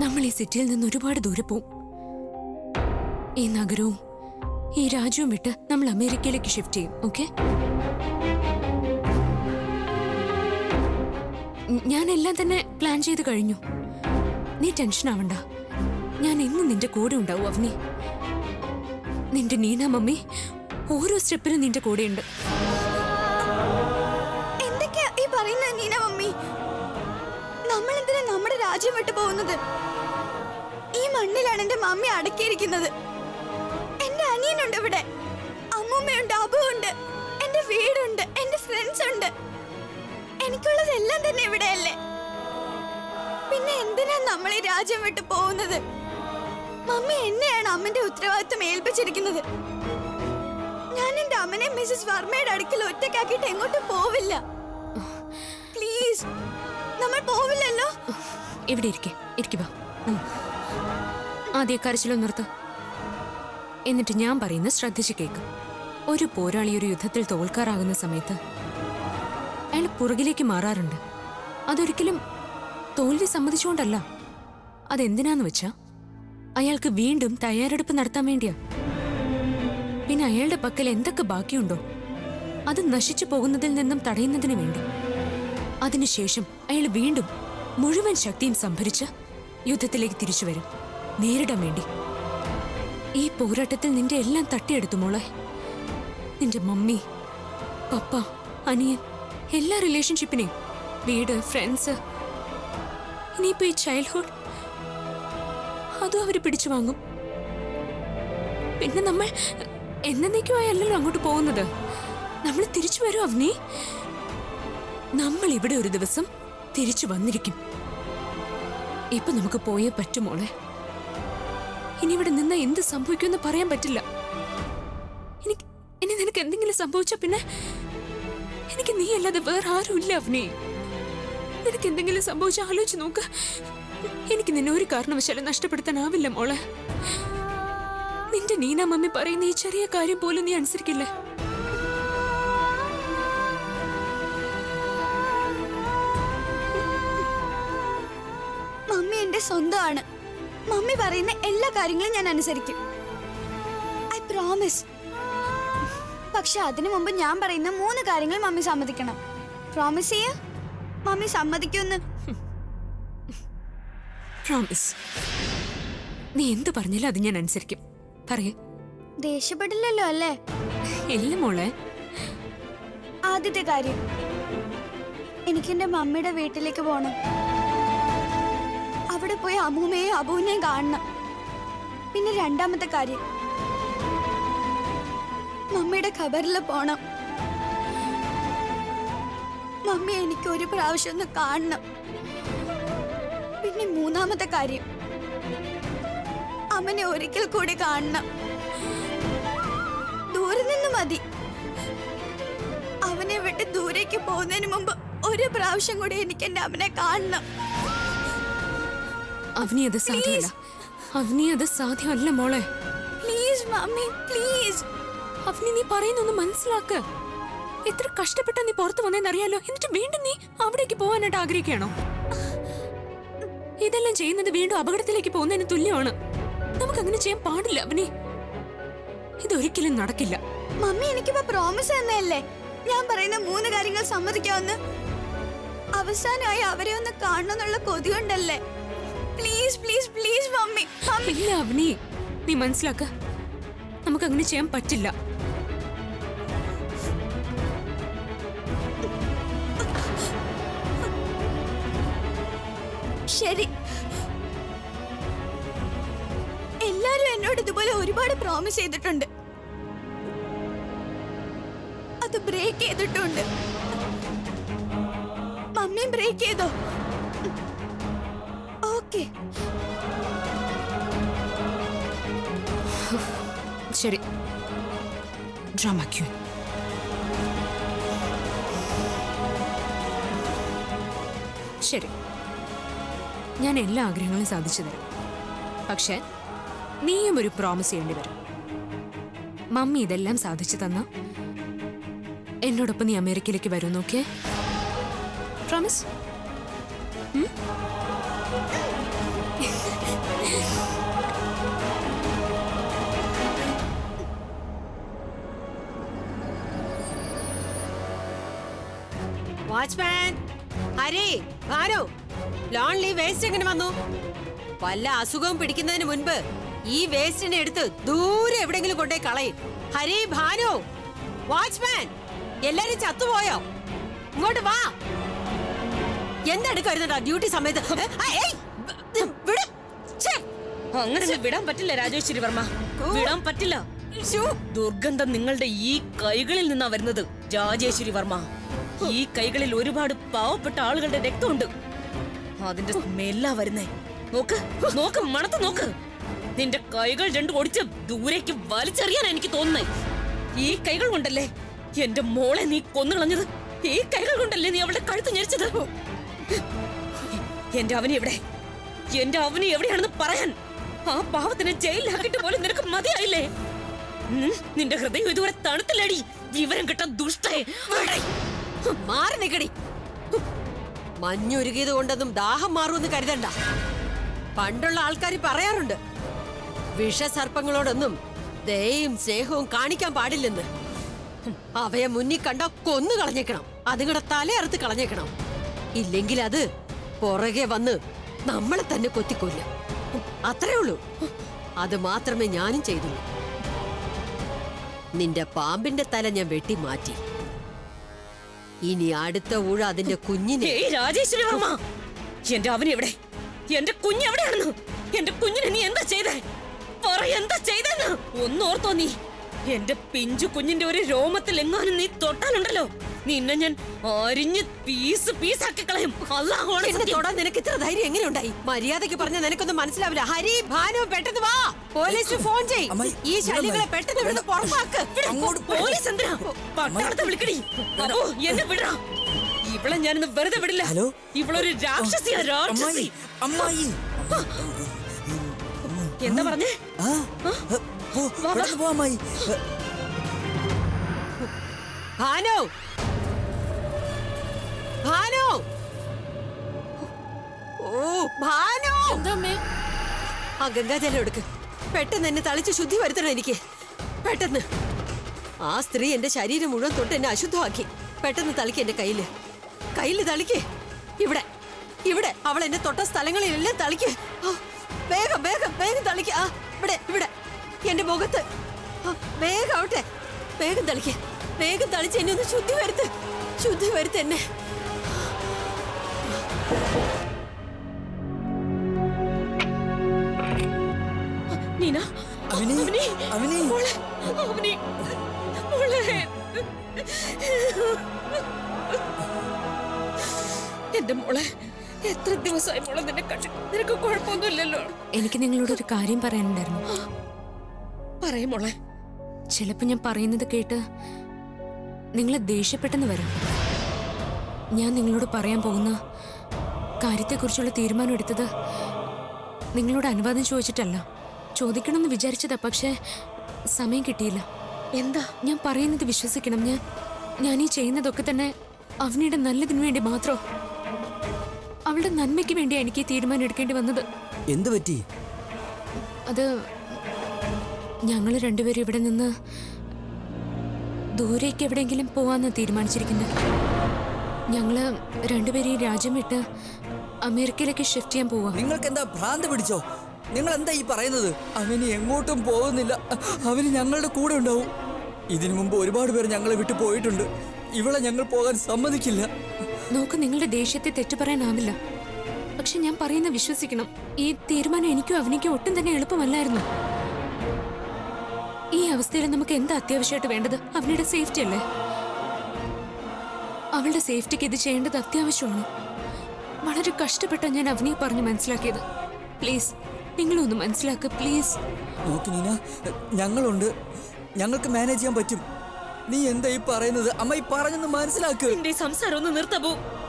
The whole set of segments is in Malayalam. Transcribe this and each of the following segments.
നമ്മൾ ഈ സിറ്റിയിൽ നിന്ന് ഒരുപാട് ദൂരെ പോവും ഈ നഗരവും ഈ രാജ്യവും വിട്ട് നമ്മൾ അമേരിക്കയിലേക്ക് ഷിഫ്റ്റ് ചെയ്യും ഓക്കെ ഞാൻ എല്ലാം തന്നെ പ്ലാൻ ചെയ്ത് കഴിഞ്ഞു നീ ടെൻഷൻ ആവണ്ട ഞാൻ എന്നും നിന്റെ കൂടെ ഉണ്ടാവും അവനി നിന്റെ നീന മമ്മി ഓരോ സ്റ്റെപ്പിലും നിന്റെ കൂടെയുണ്ട് എന്തൊക്കെയാ ഈ പറയുന്ന നീന മമ്മി നമ്മൾ എന്തിനാ നമ്മുടെ രാജ്യം വിട്ടു പോകുന്നത് ഈ മണ്ണിലാണ് എന്റെ മമ്മി അടക്കിയിരിക്കുന്നത് എന്റെ അനിയനുണ്ട് ഇവിടെ അമ്മൂമ്മയുണ്ട് അബുവുണ്ട് എന്റെ വീടുണ്ട് എന്റെ ഫ്രണ്ട്സ് ഉണ്ട് എനിക്കുള്ളതെല്ലാം തന്നെ ഇവിടെയല്ലേ പിന്നെ എന്തിനാ നമ്മൾ ഈ രാജ്യം വിട്ടു പോകുന്നത് മമ്മി എന്നെയാണ് അമ്മന്റെ ഉത്തരവാദിത്വം ഏൽപ്പിച്ചിരിക്കുന്നത് ഞാൻ എന്റെ അമ്മനെ മിസ്സസ് വർമ്മയുടെ അടുക്കൽ ഒറ്റയ്ക്കാക്കിയിട്ട് എങ്ങോട്ടും പോവില്ല പ്ലീസ് നമ്മൾ പോവില്ലല്ലോ ഇവിടെ ഇരിക്കെ ഇരിക്കുക ആദ്യ കരച്ചിലൊന്ന് നിർത്ത് എന്നിട്ട് ഞാൻ പറയുന്നത് ശ്രദ്ധിച്ച് കേക്ക് ഒരു പോരാളി ഒരു യുദ്ധത്തിൽ തോൽക്കാറാകുന്ന സമയത്ത് അയാൾ പുറകിലേക്ക് മാറാറുണ്ട് അതൊരിക്കലും തോൽവി സമ്മതിച്ചുകൊണ്ടല്ല അതെന്തിനാന്ന് വെച്ചാ അയാൾക്ക് വീണ്ടും തയ്യാറെടുപ്പ് നടത്താൻ വേണ്ടിയാ പിന്നെ അയാളുടെ പക്കൽ എന്തൊക്കെ ബാക്കിയുണ്ടോ അത് നശിച്ചു പോകുന്നതിൽ നിന്നും തടയുന്നതിന് വേണ്ടി അതിനുശേഷം അയാൾ വീണ്ടും മുഴുവൻ ശക്തിയും സംഭരിച്ച് യുദ്ധത്തിലേക്ക് തിരിച്ചു വരും നേരിടാൻ വേണ്ടി ഈ പോരാട്ടത്തിൽ നിന്റെ എല്ലാം തട്ടിയെടുത്തു മോളെ നിന്റെ മമ്മി പപ്പ അനിയൻ എല്ലാ റിലേഷൻഷിപ്പിനെയും വീട് ഫ്രണ്ട്സ് ഇനിയിപ്പോ ഈ ചൈൽഡ്ഹുഡ് അതും അവര് പിടിച്ചു വാങ്ങും പിന്നെ നമ്മൾ എന്നേക്കുമായല്ലോ അങ്ങോട്ട് പോകുന്നത് നമ്മൾ തിരിച്ചു വരും അവനി നമ്മൾ ഇവിടെ ഒരു ദിവസം തിരിച്ചു വന്നിരിക്കും ഇപ്പൊ നമുക്ക് പോയേ പറ്റുമോളെ ഇനി ഇവിടെ നിന്ന് എന്ത് സംഭവിക്കുമെന്ന് പറയാൻ പറ്റില്ല എനിക്ക് ഇനി നിനക്ക് എന്തെങ്കിലും സംഭവിച്ച പിന്നെ എനിക്ക് നീ അല്ലാതെ വേറെ ആരുമില്ല അവനെ നിനക്ക് എന്തെങ്കിലും സംഭവിച്ച ആലോചിച്ച് നോക്ക് എനിക്ക് നിന്നെ ഒരു കാരണവശാലും നഷ്ടപ്പെടുത്താനാവില്ല മോളെ നിന്റെ നീന മമ്മി പറയുന്ന ഈ ചെറിയ കാര്യം പോലും നീ അനുസരിക്കില്ലേ മമ്മി എന്റെ സ്വന്തമാണ് മമ്മി പറയുന്ന എല്ലാ കാര്യങ്ങളും ഞാൻ അനുസരിക്കും ഐ പ്രോമിസ് പക്ഷെ അതിനു മുമ്പ് ഞാൻ പറയുന്ന മൂന്ന് കാര്യങ്ങൾ മമ്മി സമ്മതിക്കണം പ്രോമിസ് ചെയ്യ മമ്മി സമ്മതിക്കുമെന്ന് പ്രോമിസ് നീ എന്ത് പറഞ്ഞാലും അത് ഞാൻ അനുസരിക്കും പറയേ ദേഷ്യപ്പെടില്ലല്ലോ അല്ലേ ഇല്ല മോളെ ആദ്യത്തെ കാര്യം എനിക്ക് എന്റെ മമ്മിയുടെ വീട്ടിലേക്ക് പോകണം അവിടെ പോയി അമ്മൂമ്മയെയും അബുവിനെയും കാണണം പിന്നെ രണ്ടാമത്തെ കാര്യം മമ്മിയുടെ ഖബറിൽ പോണം മമ്മി എനിക്ക് ഒരു പ്രാവശ്യം ഒന്ന് കാണണം പിന്നെ മൂന്നാമത്തെ കാര്യം അമ്മനെ ഒരിക്കൽ കൂടി കാണണം ദൂരെ നിന്ന് മതി അവനെ വിട്ട് ദൂരേക്ക് പോകുന്നതിന് മുമ്പ് ഒരു പ്രാവശ്യം കൂടി എനിക്ക് എന്റെ അമ്മനെ കാണണം അവനി അത് സാധ്യമല്ല അവനി അത് സാധ്യമല്ല മോളെ പ്ലീസ് മമ്മി പ്ലീസ് അവനി നീ പറയുന്നൊന്ന് മനസ്സിലാക്ക് എത്ര കഷ്ടപ്പെട്ടാ നീ പുറത്തു വന്നേന്ന് അറിയാലോ എന്നിട്ട് വീണ്ടും നീ അവിടേക്ക് പോകാനായിട്ട് ആഗ്രഹിക്കുകയാണോ ഇതെല്ലാം ചെയ്യുന്നത് വീണ്ടും അപകടത്തിലേക്ക് പോകുന്നതിന് തുല്യമാണ് നമുക്ക് അങ്ങനെ ചെയ്യാൻ പാടില്ല അവനി ഇതൊരിക്കലും നടക്കില്ല മമ്മി എനിക്കിപ്പോ പ്രോമിസ് തന്നെയല്ലേ ഞാൻ പറയുന്ന മൂന്ന് കാര്യങ്ങൾ സമ്മതിക്കാമെന്ന് അവസാനമായി അവരെ ഒന്ന് കാണണമെന്നുള്ള കൊതി കൊണ്ടല്ലേ please please please mummy mummy ഇല്ല അവനി നീ മനസ്സിലാക്ക നമുക്ക് അങ്ങനെ ചെയ്യാൻ പറ്റില്ല ശരി എല്ലാരും എന്നോട് ഇതുപോലെ ഒരുപാട് പ്രോമിസ് ചെയ്തിട്ടുണ്ട് അത് ബ്രേക്ക് ചെയ്തിട്ടുണ്ട് മമ്മിയും ബ്രേക്ക് ചെയ്തോ ഓക്കെ ശരി ഡ്രാമ ക്യൂ ശരി ഞാൻ എല്ലാ ആഗ്രഹങ്ങളും സാധിച്ചു തരാം പക്ഷെ നീയും ഒരു പ്രോമിസ് ചെയ്യേണ്ടി വരും മമ്മി ഇതെല്ലാം സാധിച്ചു തന്ന എന്നോടൊപ്പം നീ അമേരിക്കയിലേക്ക് വരും നോക്കിയേ promise watchman Hari Bhanu lonely waste എങ്ങനെ വന്നു വല്ല അസുഖവും പിടിക്കുന്നതിന് മുൻപ് ഈ വേസ്റ്റിനെ എടുത്ത് ദൂരെ എവിടെങ്കിലും കൊണ്ടുപോയി കളയും ഹരി ഭാനു വാച്ച്മാൻ എല്ലാരും ചത്തുപോയോ ഇങ്ങോട്ട് വാ എന്തെടുക്കായിരുന്നടാ ഡ്യൂട്ടി സമയത്ത് ആ, ഏയ്, വിട്. ഛെ, അങ്ങനെ വിടാൻ പറ്റില്ല രാജേശ്വരി വർമ്മ വിടാൻ പറ്റില്ല ശ്ശോ. ദുർഗന്ധം നിങ്ങളുടെ ഈ കൈകളിൽ നിന്നാ വരുന്നത് രാജേശ്വരി വർമ്മ ഈ കൈകളിൽ ഒരുപാട് പാവപ്പെട്ട ആളുകളുടെ രക്തമുണ്ട് അതിന്റെ സ്മെല്ലാ വരുന്നേ നോക്ക് നോക്ക് മണത്ത് നോക്ക് നിന്റെ കൈകൾ രണ്ടും ഒടിച്ച് ദൂരേക്ക് വലിച്ചെറിയാൻ എനിക്ക് തോന്നുന്നേ ഈ കൈകൾ കൊണ്ടല്ലേ എന്റെ മോളെ നീ കൊന്നുകളഞ്ഞത് ഈ കൈകൾ കൊണ്ടല്ലേ നീ അവളുടെ കഴുത്ത് ഞെരിച്ചത് എന്റെ അവനെ എവിടെ എന്റെ അവന് എവിടെയാണെന്ന് പറയാൻ ആ പാവത്തിനെ ജയിലിലാക്കിട്ട് പോലും നിനക്ക് മതിയായില്ലേ ഉം, നിന്റെ ഹൃദയം ഇതുവരെ തണുത്തില്ലടി വിവരം കിട്ട ദുഷ്ടേ ഇവിടെ. മാറി നിക്കടി മഞ്ഞുരുകിയത് കൊണ്ടൊന്നും ദാഹം മാറുമെന്ന് കരുതണ്ട പണ്ടുള്ള ആൾക്കാർ പറയാറുണ്ട് വിഷസർപ്പങ്ങളോടൊന്നും ദയയും സ്നേഹവും കാണിക്കാൻ പാടില്ലെന്ന് അവയെ മുന്നിൽ കണ്ട കൊന്നു കളഞ്ഞേക്കണം അതുങ്ങളുടെ തലയറുത്ത് കളഞ്ഞേക്കണം ഇല്ലെങ്കിൽ അത് പുറകെ വന്ന് നമ്മളെ തന്നെ കൊത്തിക്കൊല്ലും അത്രേ ഉള്ളൂ അത് മാത്രമേ ഞാനും ചെയ്തുള്ളൂ നിന്റെ പാമ്പിന്റെ തല ഞാൻ വെട്ടി മാറ്റി ഇനി അടുത്ത ഊഴ അതിന്റെ കുഞ്ഞിനെ ഏയ് രാജേശ്വരി വർമ്മ എന്റെ അവൻ എവിടെ എന്റെ കുഞ്ഞ് എവിടെയാണെന്ന് എന്റെ കുഞ്ഞിനെ നീ എന്താ ചെയ്തേ പറ എന്താ ചെയ്തെന്ന് ഒന്നോർത്തോ നീ എന്റെ പിഞ്ചു കുഞ്ഞിന്റെ ഒരു രോമത്തിൽ എങ്ങാനും നീ തൊട്ടാലുണ്ടല്ലോ നിന്നെ ഞാൻ അരിഞ്ഞ് പീസ് പീസാക്കി കളയും അല്ലാഹോളെ എന്നെ തൊടാൻ നിനക്ക് ഇത്ര ധൈര്യം എങ്ങനെ ഉണ്ടായി മര്യാദയ്ക്ക് പറഞ്ഞ നിനക്കൊന്നും മനസ്സിലാവില്ല ഹരി ഭാനു പെട്ടെന്ന് വാ പോലീസ് ഫോൺ ചെയ് അമ്മായി, ഈ ശല്യങ്ങളെ ഇവിടെ പെട്ടെന്ന് ഇവിടുന്ന് പുറത്താക്ക് അങ്ങോട്ട് പോ. പോലീസ് എന്തിനാ പട്ടാളത്തെ വിളിക്കടി അപ്പോ എന്നെ വിടാ ഇവളെ ഞാനിന്ന് വെറുതെ വിടില്ല ഹലോ? ഇവളൊരു രാക്ഷസിയാ അമ്മായി രാക്ഷസി അമ്മായി എന്താ പറഞ്ഞേ ആ പോ പെട്ടെന്ന് പോ അമ്മായി ഭാനു ഭാനു ഓ ഭാനു ആ ഗംഗാജലം എടുക്ക് പെട്ടെന്ന് എന്നെ തളിച്ച് ശുദ്ധി വരുത്തണം എനിക്ക് പെട്ടെന്ന് ആ സ്ത്രീ എന്റെ ശരീരം മുഴുവൻ തൊട്ട് എന്നെ അശുദ്ധമാക്കി പെട്ടെന്ന് തളിക്ക് എന്റെ കയ്യില് കയ്യില് തളിക്ക് ഇവിടെ ഇവിടെ അവൾ എന്നെ തൊട്ട സ്ഥലങ്ങളിലെല്ലാം തളിക്ക് ആ, വേഗം വേഗം വേഗം തളിക്ക് ആ ഇവിടെ ഇവിടെ എന്റെ മുഖത്ത് ആ, വേഗം ആവട്ടെ വേഗം തളിക്ക് വേഗം തളിച്ച് എന്നെ ഒന്ന് ശുദ്ധി വരുത്ത് ശുദ്ധി വരുത്ത് എന്നെ നീന അവനി അവനി മോളെ അവനി മോളെ എന്റെ മോളെ എത്ര ദിവസമായി മോളെ നിന്നെ കണ്ടിട്ട് നിനക്ക് കുഴപ്പമൊന്നുമില്ലല്ലോ എനിക്ക് നിങ്ങളോട് ഒരു കാര്യം പറയാനുണ്ടായിരുന്നു പറയും മോളെ ചിലപ്പോൾ ഞാൻ പറയുന്നത് കേട്ട് നിങ്ങൾ ദേഷ്യപ്പെട്ടെന്ന് വരാം ഞാൻ നിങ്ങളോട് പറയാൻ പോകുന്ന കാര്യത്തെക്കുറിച്ചുള്ള തീരുമാനം എടുത്തത് നിങ്ങളോട് അനുവാദം ചോദിച്ചിട്ടല്ല ചോദിക്കണമെന്ന് വിചാരിച്ചതാ പക്ഷേ സമയം കിട്ടിയില്ല എന്താ ഞാൻ പറയുന്നത് വിശ്വസിക്കണം ഞാൻ ഞാൻ ഈ ചെയ്യുന്നതൊക്കെ തന്നെ അവനിയുടെ നല്ലതിനു വേണ്ടി മാത്രം അവളുടെ നന്മയ്ക്ക് വേണ്ടിയാ എനിക്ക് ഈ തീരുമാനം എടുക്കേണ്ടി വന്നത് എന്ത് പറ്റി അത് ഞങ്ങൾ രണ്ടുപേരും ഇവിടെ നിന്ന് ദൂരേക്ക് എവിടെയെങ്കിലും പോവാന്ന് തീരുമാനിച്ചിരിക്കുന്നത് ഞങ്ങള് രണ്ടുപേരും ഈ രാജ്യം വിട്ട് അമേരിക്കയിലേക്ക് ഷിഫ്റ്റ് ചെയ്യാൻ പോവാ നിങ്ങൾക്ക് എന്താ ഭ്രാന്ത് പിടിച്ചോ നിങ്ങൾ എന്താ ഈ പറയുന്നത് അവന് എങ്ങോട്ടും പോകുന്നില്ല അവന് ഞങ്ങളുടെ കൂടെ ഉണ്ടാവും ഇതിനു മുമ്പ് ഒരുപാട് പേർ ഞങ്ങളെ വിട്ടു പോയിട്ടുണ്ട് ഇവളെ ഞങ്ങൾ പോകാൻ സമ്മതിക്കില്ല നോക്ക് നിങ്ങളുടെ ദേഷ്യത്തെ തെറ്റു പറയാനാവില്ല പക്ഷെ ഞാൻ പറയുന്ന വിശ്വസിക്കണം ഈ തീരുമാനം എനിക്കും അവനിക്കും ഒട്ടും തന്നെ എളുപ്പമല്ലായിരുന്നു ഈ അവസ്ഥയിൽ നമുക്ക് എന്താ അത്യാവശ്യമായിട്ട് വേണ്ടത് അവനുടെ സേഫ്റ്റി അല്ലേ അവളുടെ സേഫ്റ്റിക്ക് ഇത് ചെയ്യേണ്ടത് അത്യാവശ്യമാണ് വളരെ കഷ്ടപ്പെട്ട ഞാൻ അവനെ പറഞ്ഞ് മനസ്സിലാക്കിയത് പ്ലീസ് നിങ്ങളൊന്ന് മനസ്സിലാക്കുക പ്ലീസ് നോക്ക് നീന ഞങ്ങളുണ്ട് ഞങ്ങൾക്ക് മാനേജ് ചെയ്യാൻ പറ്റും നീ എന്താ ഈ പറയുന്നത് അമ്മ ഈ പറഞ്ഞൊന്ന് മനസ്സിലാക്ക് നിന്റെ ഈ സംസാരം ഒന്ന് നിർത്തബു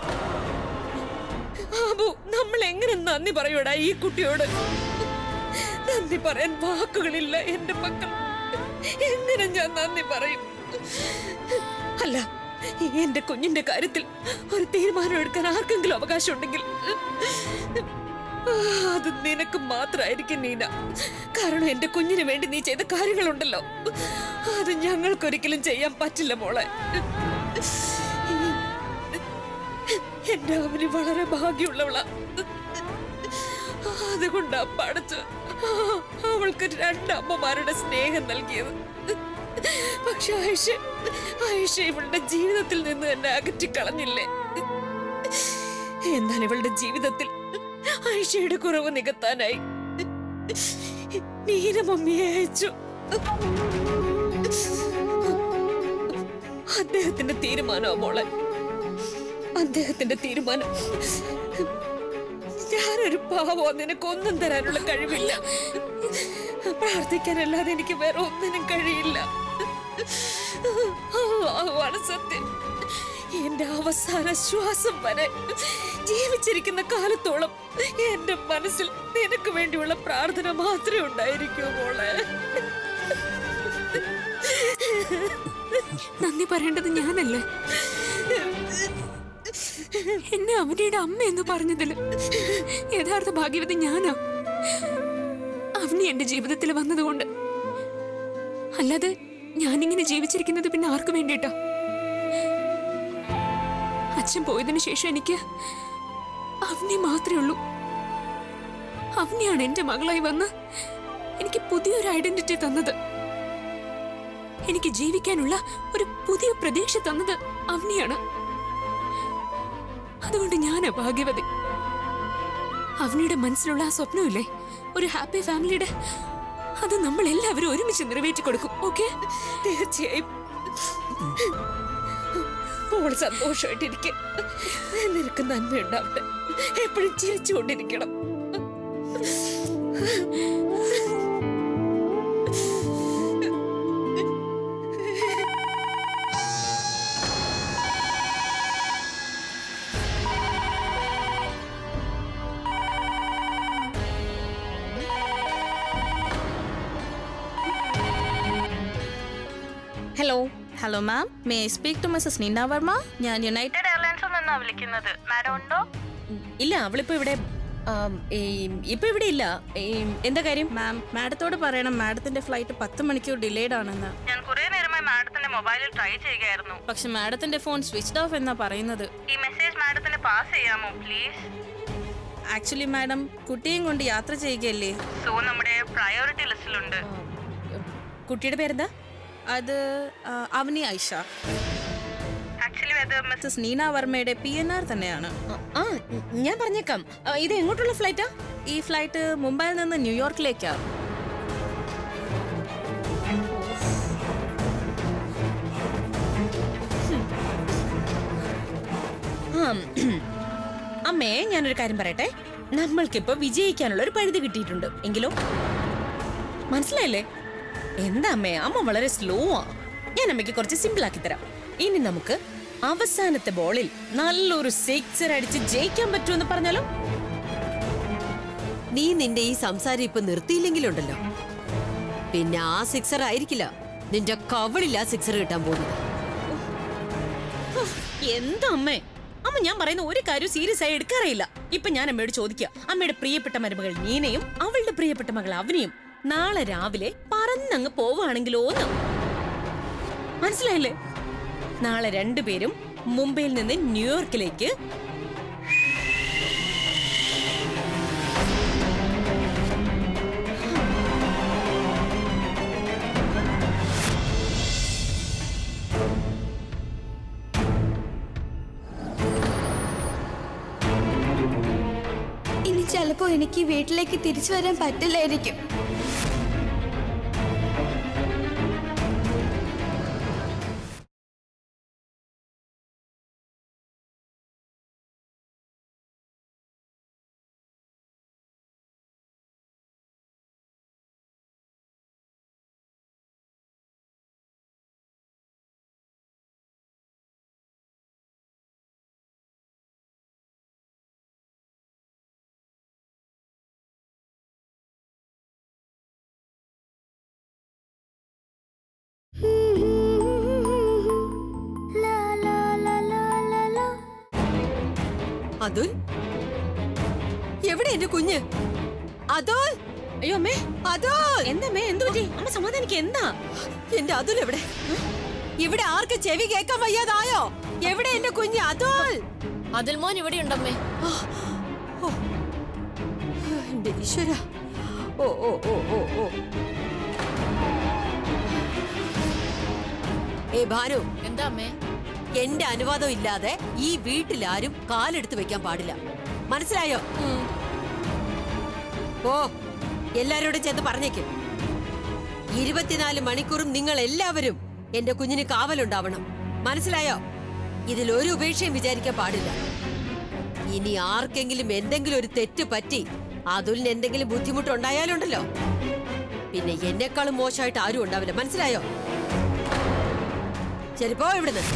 അബു നമ്മൾ എങ്ങനെ നന്ദി പറയൂടാ ഈ കുട്ടിയോട് നന്ദി പറയാൻ വാക്കുകളില്ല എന്റെ മക്കൾ എങ്ങനെ ഞാൻ നന്ദി പറയും അല്ല എന്റെ കുഞ്ഞിന്റെ കാര്യത്തിൽ ഒരു തീരുമാനം എടുക്കാൻ ആർക്കെങ്കിലും അവകാശമുണ്ടെങ്കിൽ അത് നിനക്ക് മാത്രമായിരിക്കും നീന കാരണം എന്റെ കുഞ്ഞിന് വേണ്ടി നീ ചെയ്ത കാര്യങ്ങളുണ്ടല്ലോ അത് ഞങ്ങൾക്കൊരിക്കലും ചെയ്യാൻ പറ്റില്ല മോളെ എന്റെ അവന് വളരെ ഭാഗ്യമുള്ളവളാ അതുകൊണ്ടാ പഠിച്ചു അവൾക്ക് രണ്ട് അമ്മമാരുടെ സ്നേഹം നൽകിയത് പക്ഷെ ആയിഷ ആയിഷ ഇവളുടെ ജീവിതത്തിൽ നിന്ന് എന്നെ അകറ്റിക്കളഞ്ഞില്ലേ എന്നാൽ ഇവളുടെ ജീവിതത്തിൽ ആയിഷയുടെ കുറവ് നികത്താനായി നീന മമ്മിയെ അയച്ചു അദ്ദേഹത്തിന്റെ തീരുമാനമോ മോളെ അദ്ദേഹത്തിന്റെ തീരുമാനം ഞാനൊരു പാവോ നിനക്കൊന്നും തരാനുള്ള കഴിവില്ല പ്രാർത്ഥിക്കാനല്ലാതെ എനിക്ക് വേറെ ഒന്നിനും കഴിയില്ല അള്ളാഹുവാണ് സത്യം എന്റെ അവസാന ശ്വാസം വരെ ജീവിച്ചിരിക്കുന്ന കാലത്തോളം എന്റെ മനസ്സിൽ നിനക്ക് വേണ്ടിയുള്ള പ്രാർത്ഥന മാത്രമേ ഉണ്ടായിരിക്കൂ മോളെ നന്ദി പറയേണ്ടത് ഞാനല്ലേ എന്നെ അവനിയുടെ അമ്മ എന്ന് പറഞ്ഞതില് യഥാർത്ഥ ഭാഗ്യവതി ഞാനാ അവനി എന്റെ ജീവിതത്തിൽ വന്നതുകൊണ്ട് അല്ലാതെ ഞാനിങ്ങനെ ജീവിച്ചിരിക്കുന്നത് പിന്നെ ആർക്കു വേണ്ടിയിട്ടാ അച്ഛൻ പോയതിനു ശേഷം എനിക്ക് അവനെ മാത്രമേ ഉള്ളൂ അവനെയാണ് എന്റെ മകളായി വന്ന് എനിക്ക് പുതിയൊരു ഐഡന്റിറ്റി തന്നത് എനിക്ക് ജീവിക്കാനുള്ള ഒരു പുതിയ പ്രതീക്ഷ തന്നത് അവനെയാണ് അതുകൊണ്ട് ഞാനാ ഭാഗ്യവതി അവനിയുടെ മനസ്സിലുള്ള ആ സ്വപ്നമില്ലേ ഒരു ഹാപ്പി ഫാമിലിയുടെ അത് നമ്മൾ എല്ലാവരും ഒരുമിച്ച് നിറവേറ്റി കൊടുക്കും ഓക്കെ തീർച്ചയായും മോൾ സന്തോഷമായിട്ടിരിക്കെ നിനക്ക് നന്മയുണ്ടാവട്ടെ എപ്പോഴും ചിരിച്ചുകൊണ്ടിരിക്കണം hello hello ma'am may I speak to missus Neena Varma ഞാൻ യുണൈറ്റഡ് എയർലൈൻസിൽ നിന്നാണ് വിളിക്കുന്നത് മാഡം ഉണ്ടോ ഇല്ല അവളിപ്പോ ഇവിടെ ആം, ഈ, ഇപ്പൊ ഇവിടെ ഇല്ല ഈ, എന്താ കാര്യം മാം മാഡത്തോട് പറയണം മാഡത്തിന്റെ ഫ്ലൈറ്റ് പത്ത് മണിക്കൂർ ഡിലേഡ് ആണെന്ന് ഞാൻ കുറെ നേരമായി മാഡത്തിന്റെ മൊബൈലിൽ ട്രൈ ചെയ്യുകയായിരുന്നു പക്ഷെ മാഡത്തിന്റെ ഫോൺ സ്വിച്ച്ഡ് ഓഫ് എന്നാ പറയുന്നത് ഈ മെസ്സേജ് മാഡത്തിന് പാസ് ചെയ്യാമോ പ്ലീസ് ആക്ച്വലി മാഡം കുട്ടിയും കൊണ്ട് യാത്ര ചെയ്യുകയല്ലേ സോ നമ്മുടെ പ്രയോറിറ്റി ലിസ്റ്റിലുണ്ട് കുട്ടിയുടെ പേരെന്താ അത് ആ, അവനി ഐഷ ആക്ച്വലി അത് മിസ്സസ് നീന വർമ്മയുടെ പി എൻ ആർ തന്നെയാണ് ആ, ആ ഞാൻ പറഞ്ഞേക്കാം ആ, ഇത് എങ്ങോട്ടുള്ള ഫ്ലൈറ്റാ ഈ ഫ്ലൈറ്റ് മുംബൈയിൽ നിന്ന് ന്യൂയോർക്കിലേക്കാണ് ആം, അമ്മേ ഞാനൊരു കാര്യം പറയട്ടെ നമ്മൾക്കിപ്പോ വിജയിക്കാനുള്ള ഒരു പരിധി കിട്ടിയിട്ടുണ്ട് എങ്കിലോ മനസ്സിലായില്ലേ എന്താ അമ്മേ അമ്മ വളരെ സ്ലോ ആ ഞാൻ അമ്മയ്ക്ക് കുറച്ച് സിമ്പിൾ ആക്കി തരാം ഇനി നമുക്ക് അവസാനത്തെ ബോളിൽ നല്ലൊരു സിക്സർ അടിച്ച് ജയിക്കാൻ പറ്റുമെന്ന് പറഞ്ഞാലോ നീ നിന്റെ ഈ സംസാരം ഇപ്പൊ നിർത്തിയില്ലെങ്കിലുണ്ടല്ലോ പിന്നെ ആ സിക്സർ ആയിരിക്കില്ല നിന്റെ കവളില്ല സിക്സർ കിട്ടാൻ പോകുന്നത് എന്താ അമ്മേ അമ്മ ഞാൻ പറയുന്ന ഒരു കാര്യം സീരിയസ് ആയി എടുക്കാറില്ല ഇപ്പൊ ഞാൻ അമ്മയോട് ചോദിക്കുക അമ്മയുടെ പ്രിയപ്പെട്ട മരുമകൾ നീനയും അവളുടെ പ്രിയപ്പെട്ട മകൾ അവനെയും നാളെ രാവിലെ പറന്നങ്ങ് പോവുകയാണെങ്കിലോ എന്ന് മനസ്സിലായില്ലേ നാളെ രണ്ടുപേരും മുംബൈയിൽ നിന്ന് ന്യൂയോർക്കിലേക്ക് ഇനി ചിലപ്പോ എനിക്ക് വീട്ടിലേക്ക് തിരിച്ചു വരാൻ പറ്റില്ലായിരിക്കും അതുൽ എവിടെ എന്റെ കുഞ്ഞ് അതുൽ അയ്യോ അമ്മേ അതുൽ എന്താ അമ്മേ എന്തു പറ്റി അമ്മ സമാധാനിക്ക് എന്താ എന്റെ അതുൽ എവിടെ ഇവിടെ ആർക്ക് ചെവി കേൾക്കാൻ വയ്യാതായോ എവിടെ എന്റെ കുഞ്ഞ് അതുൽ അതിൽ മോൻ ഇവിടെ ഉണ്ടമ്മേ എന്റെ ഈശ്വര ഓ ഓ ഓ ഓ ഓ ഏ ഭാനു എന്താ അമ്മേ എന്റെ അനുവാദം ഇല്ലാതെ ഈ വീട്ടിലാരും കാലെടുത്ത് വെക്കാൻ പാടില്ല മനസ്സിലായോ ഓ എല്ലാരോടും ചെന്ന് പറഞ്ഞേക്കും ഇരുപത്തിനാല് മണിക്കൂറും നിങ്ങൾ എല്ലാവരും എന്റെ കുഞ്ഞിന് കാവലുണ്ടാവണം മനസ്സിലായോ ഇതിൽ ഒരു ഉപേക്ഷയും വിചാരിക്കാൻ പാടില്ല ഇനി ആർക്കെങ്കിലും എന്തെങ്കിലും ഒരു തെറ്റ് പറ്റി അതുലിന് എന്തെങ്കിലും ബുദ്ധിമുട്ടുണ്ടായാലുണ്ടല്ലോ പിന്നെ എന്നെക്കാളും മോശമായിട്ട് ആരും ഉണ്ടാവില്ല മനസ്സിലായോ ശരി പോ ഇവിടുന്ന്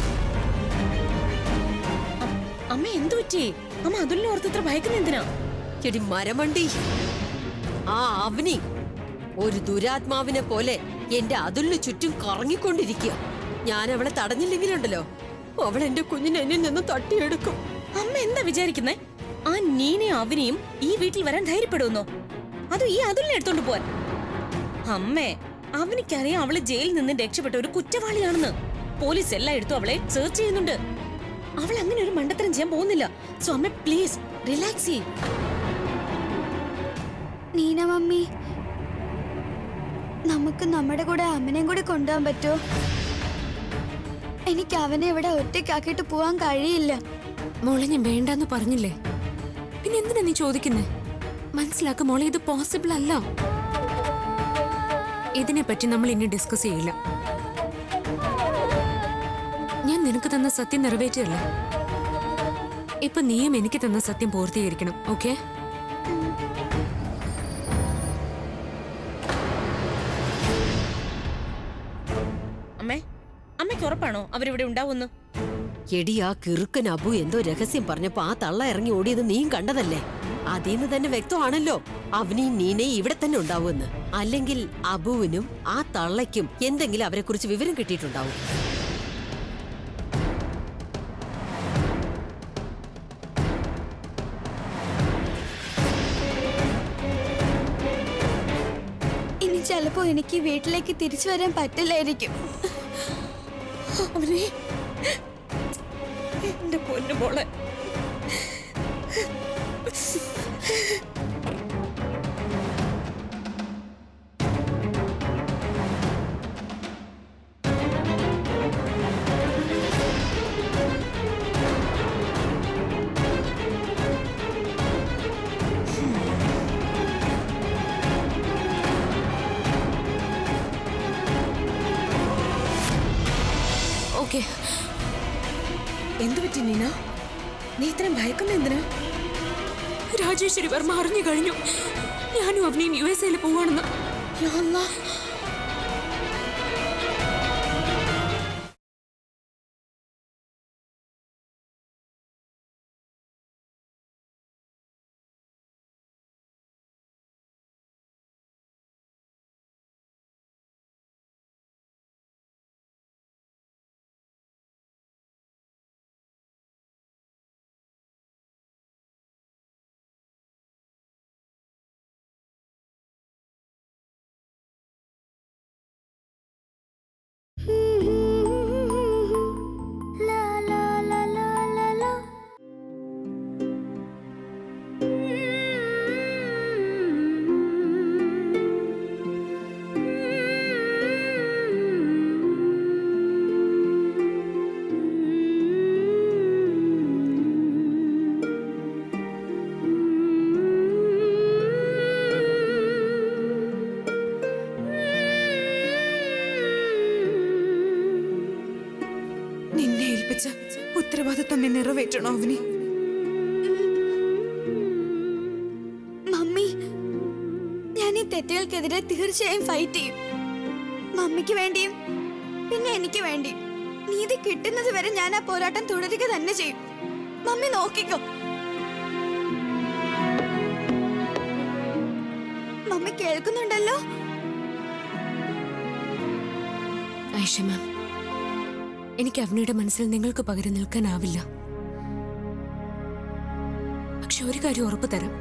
അമ്മ എന്തു പറ്റി അമ്മ അതുലിനെ ഓർത്ത് ഇത്ര ഭയക്കുന്ന എന്തിനാ ചെടി മരമണ്ടി ആ അവനി ഒരു ദുരാത്മാവിനെ പോലെ എന്റെ അതിലിന് ചുറ്റും കറങ്ങിക്കൊണ്ടിരിക്കുക ഞാൻ അവളെ തടഞ്ഞില്ലെങ്കിലുണ്ടല്ലോ അവൾ എന്റെ കുഞ്ഞിനെ എന്നിൽ നിന്ന് തട്ടിയെടുക്കും അമ്മ എന്താ വിചാരിക്കുന്നേ ആ നീനെയും അവനെയും ഈ വീട്ടിൽ വരാൻ ധൈര്യപ്പെടുന്നോ അതോ ഈ അതുലിനെ എടുത്തോണ്ട് പോവാൻ അമ്മേ അവനിക്കറിയാം അവള് ജയിലിൽ നിന്ന് രക്ഷപ്പെട്ട ഒരു കുറ്റവാളിയാണെന്ന് പോലീസ് എല്ലായിടത്തും അവളെ സെർച്ച് ചെയ്യുന്നുണ്ട് അവൾ അങ്ങനെ ഒരു മണ്ടത്തരം ചെയ്യാൻ പോകുന്നില്ല സോ അമ്മ പ്ലീസ് റിലാക്സ് ചെയ്യ് നീന മമ്മി നമുക്ക് നമ്മുടെ കൂടെ അമ്മനെയും കൂടി കൊണ്ടുപോകാൻ പറ്റുമോ എനിക്ക് അവനെ ഇവിടെ ഒറ്റയ്ക്കാക്കിയിട്ട് പോവാൻ കഴിയില്ല മോളെ ഞാൻ വേണ്ടാന്ന് പറഞ്ഞില്ലേ പിന്നെ എന്തിനാ നീ ചോദിക്കുന്നേ മനസ്സിലാക്ക മോളെ ഇത് പോസിബിൾ അല്ല ഇതിനെപ്പറ്റി നമ്മൾ ഇനി ഡിസ്കസ് ചെയ്യില്ല ഞാൻ നിനക്ക് തന്ന സത്യം നിറവേറ്റല്ല ഇപ്പൊ നീയും എനിക്ക് തന്ന സത്യം പൂർത്തീകരിക്കണം ഓക്കെ അമ്മേ അമ്മയ്ക്ക് ഉറപ്പാണോ അവരിവിടെ ഉണ്ടാവുമെന്ന് എടി ആ കിറുക്കൻ അബു എന്തോ രഹസ്യം പറഞ്ഞപ്പോ ആ തള്ള ഇറങ്ങി ഓടിയത് നീയും കണ്ടതല്ലേ അതീന്ന് തന്നെ വ്യക്തമാണല്ലോ അവനെയും നീനയും ഇവിടെ തന്നെ ഉണ്ടാവുമെന്ന് അല്ലെങ്കിൽ അബുവിനും ആ തള്ളയ്ക്കും എന്തെങ്കിലും അവരെ കുറിച്ച് വിവരം കിട്ടിയിട്ടുണ്ടാവും ഇനി ചിലപ്പോ എനിക്ക് വീട്ടിലേക്ക് തിരിച്ചു വരാൻ പറ്റില്ലായിരിക്കും അവനെ എന്റെ പൊന്നു മോളെ ഓക്കെ എന്തു പറ്റി നീന നീ ഇത്രയും ഭയക്കുന്ന എന്തിനാ രാജേശ്വരി വർമ്മ അറിഞ്ഞു കഴിഞ്ഞു ഞാനും അവനെയും യു എസ് എയിൽ പോവാണെന്ന് യാ അല്ലാ. നിന്നെ ഏൽപ്പിച്ച ഉത്തരവാദിത്വം നീ നിറവേറ്റണോ അവനി മമ്മി ഞാൻ ഈ തെറ്റുകൾക്കെതിരെ തീർച്ചയായും ഫൈറ്റ് ചെയ്യും മമ്മിക്ക് വേണ്ടിയും പിന്നെ എനിക്ക് വേണ്ടിയും നീതി കിട്ടുന്നത് വരെ ഞാൻ ആ പോരാട്ടം തുടരുക തന്നെ ചെയ്യും മമ്മി നോക്കിക്കോ മമ്മി കേൾക്കുന്നുണ്ടല്ലോ ഐഷ മാം എനിക്ക് അവനിയുടെ മനസ്സിൽ നിങ്ങൾക്ക് പകരം നിൽക്കാനാവില്ല പക്ഷെ ഒരു കാര്യം ഉറപ്പു തരാം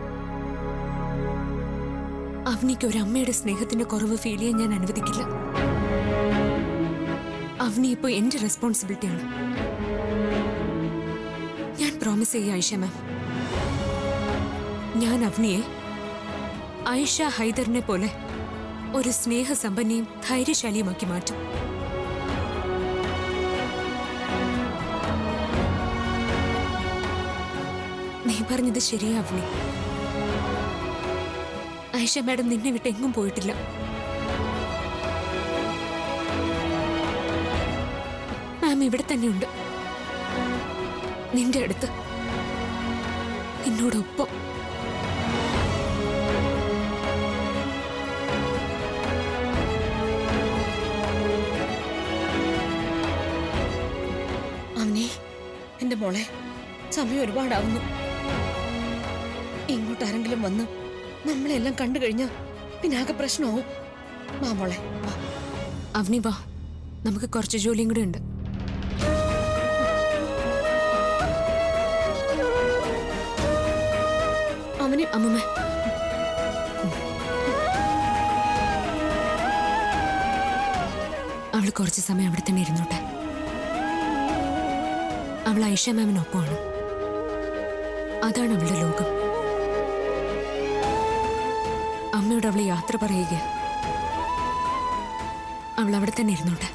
അവനിക്ക് ഒരു അമ്മയുടെ സ്നേഹത്തിന്റെ കുറവ് ഫീൽ ചെയ്യാൻ ഞാൻ അനുവദിക്കില്ല അവനി ഇപ്പൊ എന്റെ റെസ്പോൺസിബിലിറ്റിയാണ് ഞാൻ പ്രോമിസ് ചെയ്യുക ഐഷ മാം ഞാൻ അവനിയെ ഐഷ ഹൈദറിനെ പോലെ ഒരു സ്നേഹസമ്പന്നയും ധൈര്യശാലിയുമാക്കി മാറ്റും നീ പറഞ്ഞത് ശരിയാ അവനി ഐഷ മാഡം നിന്നെ വിട്ട് എങ്ങും പോയിട്ടില്ല മാം ഇവിടെ തന്നെയുണ്ട് നിന്റെ അടുത്ത് നിന്നോടൊപ്പം അവനെ എന്റെ മോളെ സമയം ഒരുപാടാവുന്നു ഇങ്ങോട്ട് ആരെങ്കിലും വന്ന് നമ്മളെല്ലാം കണ്ടു കഴിഞ്ഞാ പിന്നെ ആകെ പ്രശ്നമാവും വാ മോളെ വാ അവനി വാ നമുക്ക് കുറച്ച് ജോലിയും കൂടെ ഉണ്ട് അവന് അമ്മമ്മ അവൾ കുറച്ച് സമയം അവിടെ തന്നെ ഇരുന്നോട്ടെ അവൾ ഐഷ മാമിനൊപ്പമാണ് അതാണ് അവളുടെ ലോകം അമ്മയോട് അവളെ യാത്ര പറയുക അവൾ അവിടെ തന്നെ ഇരുന്നോട്ടെ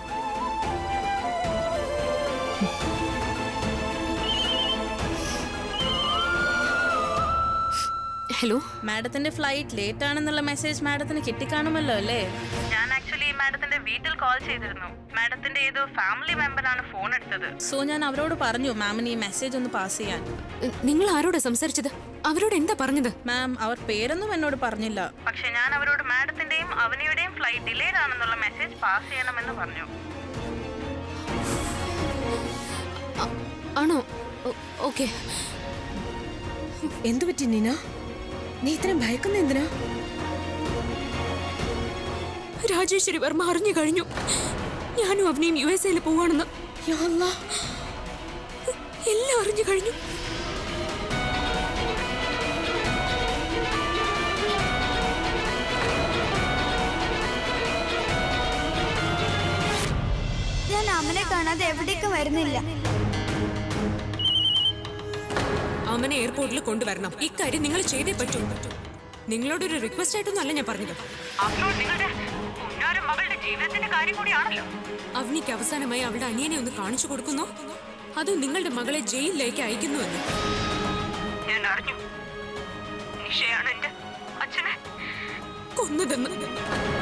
ഹലോ മാഡത്തിന്റെ ഫ്ലൈറ്റ് ലേറ്റ് ആണെന്നുള്ള മെസ്സേജ് മാഡത്തിന് കിട്ടിക്കാണുമല്ലോ അല്ലേ ഞാൻ ആക്ച്വലി മാഡത്തിന്റെ വീട്ടിൽ കോൾ ചെയ്തിരുന്നു മാഡത്തിന്റെ ഏതോ ഫാമിലി മെമ്പറാണ് ഫോൺ എടുത്തത് സോ ഞാൻ അവരോട് പറഞ്ഞു മാമിന് ഈ മെസ്സേജ് ഒന്ന് പാസ് ചെയ്യാൻ എ, നിങ്ങൾ ആരോടാ സംസാരിച്ചത് അവരോട് എന്താ പറഞ്ഞത് മാം അവർ പേരൊന്നും എന്നോട് പറഞ്ഞില്ല പക്ഷെ ഞാൻ അവരോട് മാഡത്തിന്റെയും അവനിയുടെയും ഫ്ലൈറ്റ് ഡിലേഡ് ആണെന്നുള്ള മെസ്സേജ് പാസ് ചെയ്യണമെന്ന് പറഞ്ഞു അ- ആണോ ഓക്കെ എന്തു പറ്റി നീന നീ ഇത്രയും ഭയക്കുന്ന എന്തിനാ രാജേശ്വരി വർമ്മ അറിഞ്ഞു കഴിഞ്ഞു ഞാനും അവനെയും യു എസ് എയിൽ പോവാണെന്ന് യാ അല്ലാ. എല്ലാം അറിഞ്ഞു കഴിഞ്ഞു ഞാൻ അമ്മനെ കാണാതെ എവിടേക്ക് വരുന്നില്ല അമ്മനെ എയർപോർട്ടിൽ കൊണ്ടുവരണം ഇക്കാര്യം നിങ്ങൾ ചെയ്തേ പറ്റൂ നിങ്ങളോടൊരു റിക്വസ്റ്റ് ആയിട്ടൊന്നും അല്ല ഞാൻ പറഞ്ഞത് അവനിക്ക് അവസാനമായി അവളുടെ അനിയനെ ഒന്ന് കാണിച്ചു കൊടുക്കുന്നു അതോ നിങ്ങളുടെ മകളെ ജയിലിലേക്ക് അയക്കുന്നുവെന്ന് ഞാൻ അറിഞ്ഞു നിഷയാണ് എന്റെ അച്ഛനെ കൊന്നതെന്ന്